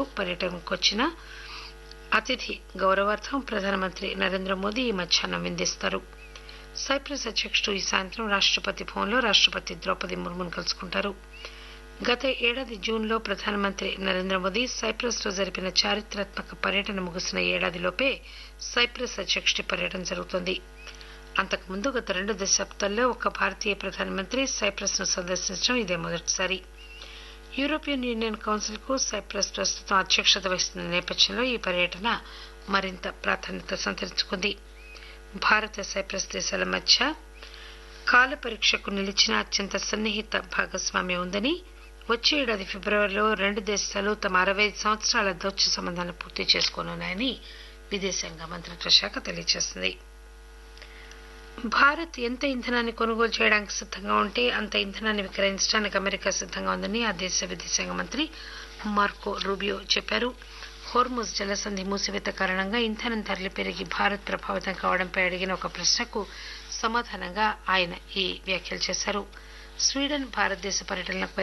పర్యటనకు వచ్చిన అతిథి గౌరవార్థం ప్రధానమంత్రి నరేంద్ర మోదీ ఈ మధ్యాహ్నం విందిస్తారు సైప్రస్ అధ్యక్షుడు ఈ సాయంత్రం రాష్టపతి భవన్లో రాష్టపతి ద్రౌపది ముర్మును కలుసుకుంటారు గత ఏడాది జూన్లో ప్రధానమంత్రి నరేంద్ర మోదీ సైప్రస్ లో జరిపిన చారిత్రాత్మక పర్యటన ముగిసిన ఏడాదిలోపే సైప్రస్ అధ్యక్షుడి పర్యటన జరుగుతోంది అంతకుముందు గత రెండు దశాబ్దాల్లో ఒక భారతీయ ప్రధానమంత్రి సైప్రస్ ను సందర్శించడం ఇదే మొదటిసారి యూరోపియన్ యూనియన్ కౌన్సిల్ కు సైప్రస్ ప్రస్తుతం అధ్యక్షత వహిస్తున్న నేపథ్యంలో ఈ పర్యటన మరింత ప్రాధాన్యత సంతరించుకుంది భారత సైప్రస్ దేశాల మధ్య కాల పరీక్షకు నిలిచిన అత్యంత సన్నిహిత భాగస్వామ్యం ఉందని వచ్చే ఏడాది ఫిబ్రవరిలో రెండు దేశాలు తమ అరవై సంవత్సరాల దౌత్య సంబంధాలను పూర్తి చేసుకోనున్నాయని విదేశాంగ మంత్రిత్వ శాఖ తెలియజేసింది భారత్ ఎంత ఇంధనాన్ని కొనుగోలు చేయడానికి సిద్ధంగా ఉంటే అంత ఇంధనాన్ని విక్రయించడానికి అమెరికా సిద్ధంగా ఉందని ఆ దేశ విదేశాంగ మంత్రి మార్కో రూబియో చెప్పారు హోర్ముజ్ జలసంధి మూసివేత కారణంగా ఇంధనం ధరలు పెరిగి భారత్ ప్రభావితం కావడంపై అడిగిన ఒక ప్రశ్నకు సమాధానంగా ఆయన ఈ వ్యాఖ్యలు చేశారు స్వీడన్ భారతదేశ పర్యటనలకు